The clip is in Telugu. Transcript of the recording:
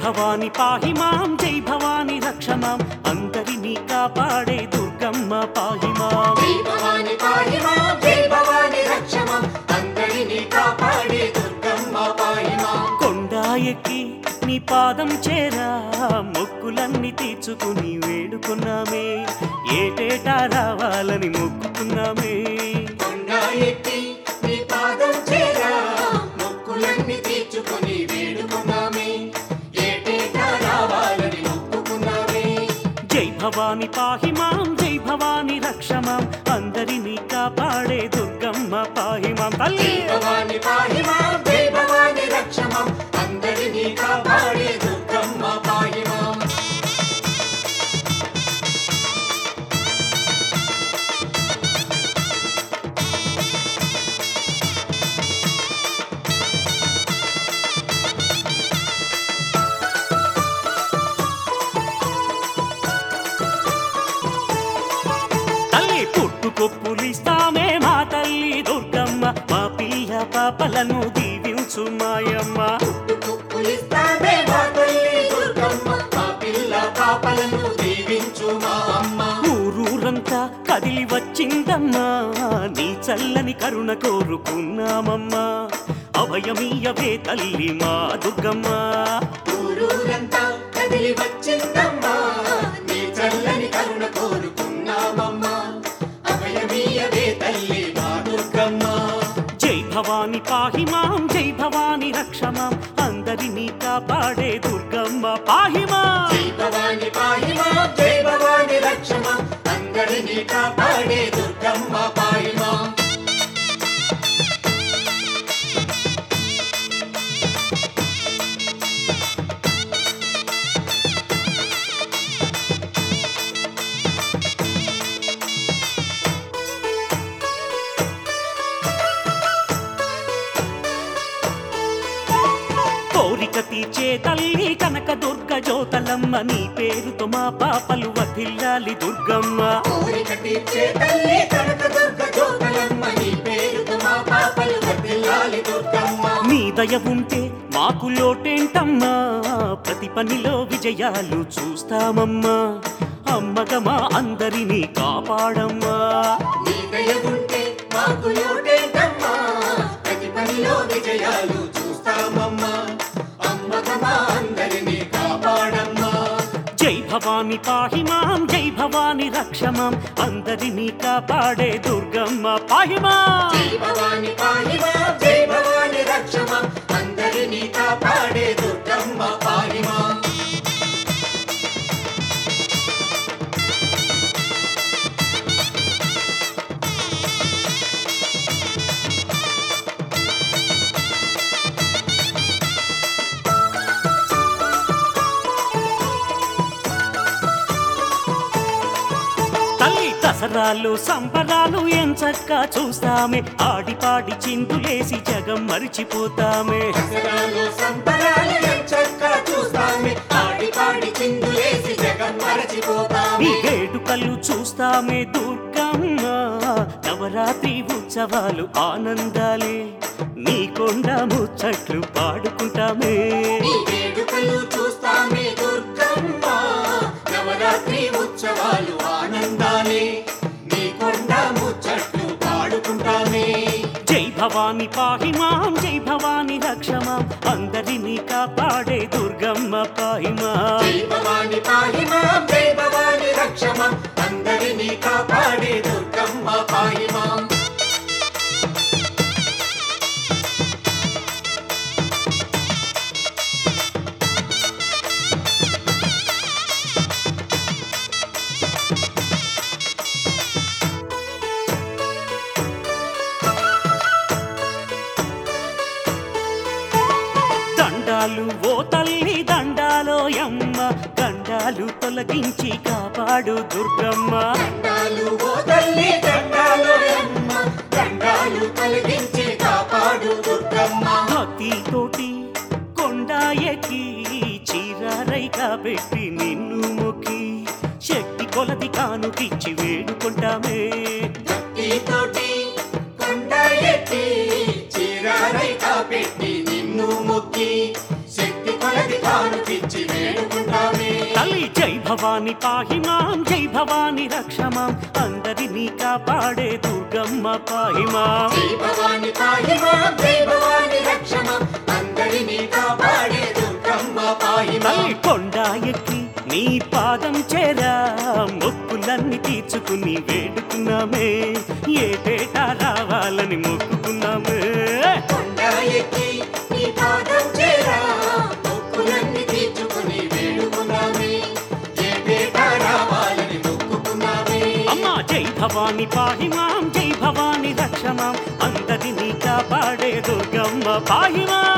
భవాని పాహి మాం జై భవాని రక్ష మాం అందరినీ కాపాడే దుర్గమ్మ పాహి మాం జై భవాని పాహి మాం జై భవాని రక్ష మాం అందరినీ కాపాడే దుర్గమ్మ పాహి మాం కొండా ఎక్కి నీ పాదం చేరా మొక్కులన్నీ తీర్చుకుని వేడుకున్నామే ఏటేటా రావాలని మొక్కుకున్నామే కొండ ఎక్కి నీ పాదం చేరా మొక్కులన్నీ తీర్చుకొని వేడుకున్నామే ఏటేటా రావాలని మొక్కుకున్నామే జై భవాని పాహి మాం జై భవాని రక్ష మాం అందరినీ కాపాడే దుర్గమ్మ పాహి మాం తల్లి జై భవాని పాహి మాం జై భవాని రక్ష మాం అందరినీ కాపాడే దుర్గమ్మ పాహి మాం తల్లి పుట్టుకొప్పులిస్తామే మా తల్లి దుర్గమ్మ మా పిల్ల పాపలను దీవించు మాయమ్మ పులిస్తామే మా తల్లి దుర్గమ్మ మా పిల్ల పాపలను దీవించు మా అమ్మ ఊరూరంతా కదిలి వచ్చిందమ్మా నీ చల్లని కరుణ కోరుకున్నామమ్మా అభయమీయవే తల్లి మా దుర్గమ్మ ఊరూరంతా కదిలి వచ్చిందమ్మా నీ చల్లని కరుణ కోరుకున్నామమ్మా అభయమీయవే తల్లి మా దుర్గమ్మ జై భవాని పాహి మాం జై భవాని రక్ష మాం అందరినీ కాపాడే దుర్గమ్మ పాహి మాం జై భవాని పాహి మాం జై భవాని రక్ష మాం అందరినీ కాపాడే దుర్గమ్మ పాహి మాం కోరిక తీర్చే తల్లి కనక దుర్గ జ్యోతలమ్మ నీ పేరుతో మా పాపలు వదిల్లాలి దుర్గమ్మ కోరిక తీర్చే తల్లి కనక దుర్గ జ్యోతలమ్మ నీ పేరుతో మా పాపలు వర్ధిల్లాలి దుర్గమ్మ నీ దయ ఉంటే మాకు లోటేంటమ్మా ప్రతి పనిలో విజయాలు చూస్తామమ్మా అమ్మగా మా అందరినీ కాపాడమ్మా నీ దయ ఉంటే మాకు లోటేంటమ్మా ప్రతి పనిలో విజయాలు చూస్తామమ్మా అమ్మగా మా అందరినీ కాపాడమ్మా జై భవాని పాహి మాం జై భవాని రక్ష మాం అందరినీ కాపాడే దుర్గమ్మ పాహి మాం జై భవాని పాహి మా జై భవాని రక్ష మా అందరినీ కాపాడే దుర్గమ్మ పాహి మా తల్లి దసరాలు సంబరాలు ఎంచక్కా చూస్తామే ఆడిపాడి చిందులేసి జగం మరిచిపోతామే దసరాలు సంబరాలు ఎంచక్కా చూస్తామే ఆడి పాడి చిందులేసి జగం నీ మరచిపోతామే వేడుకలు చూస్తామే దుర్గమ్మ నవరాత్రి ఉత్సవాలు ఆనందాలే నీ కొండ ముచ్చట్లు పాడుకుంటామే నీ వేడుకలు చూస్తామే దుర్గమ్మ నవరాత్రి ఉత్సవాలు ఆనందాలే నీ కొండ ముచ్చట్లు పాడుకుంటామే జై భవాని పాహి మాం జై భవాని రక్ష మాం అందరినీ కాపాడే దుర్గమ్మ పాహి మాం జై భవాని పాహి మాం జై భవాని రక్ష మాం అందరినీ కాపాడే దుర్గమ్మ పాహి మాం దండాలు ఓ తల్లి దండాలో యమ్మ గండాలు తొలగించి కాపాడు దుర్గమ్మ దండాలు ఓ తల్లి దండాలు అమ్మ దండాలు కలిగించి కాపాడు దుర్గమ్మ భక్తి తోటి కొండ ఎక్కి చీరారైగా పెట్టి నిన్ను మొక్కి శక్తి కొలది కానుకిచ్చి వేడుకుంటామే భక్తితోటి కొండ ఎత్తి చీరారై కాపెట్టి నిన్ను మొక్కి శక్తి కొలది కానుకిచ్చి భవాని పాహి మాం జై భవాని రక్షమాం అందరినీ కాపాడే దుర్గమ్మ పాహి మాం జై భవాని పాహి మాం జై భవాని రక్షమాం అందరినీ కాపాడే దుర్గమ్మ పాహి మాం తల్లి కొండ ఎక్కి నీ పాదం చేరా మొక్కులన్నీ తీర్చుకుని వేడుకున్నామే ఏటేటా రావాలని మొక్కుకున్నామే కొండ ఎక్కి నీ పాదం చేరా మొక్కులన్నీ తీర్చుకుని వేడుకున్నామే ఏ పేట రావాలని మొక్కుకున్నామే అమ్మా జై భవాని పాహి మాం జై భవాని రక్షమాం అందరినీ కాపాడే దుర్గమ్మ పాహి మాం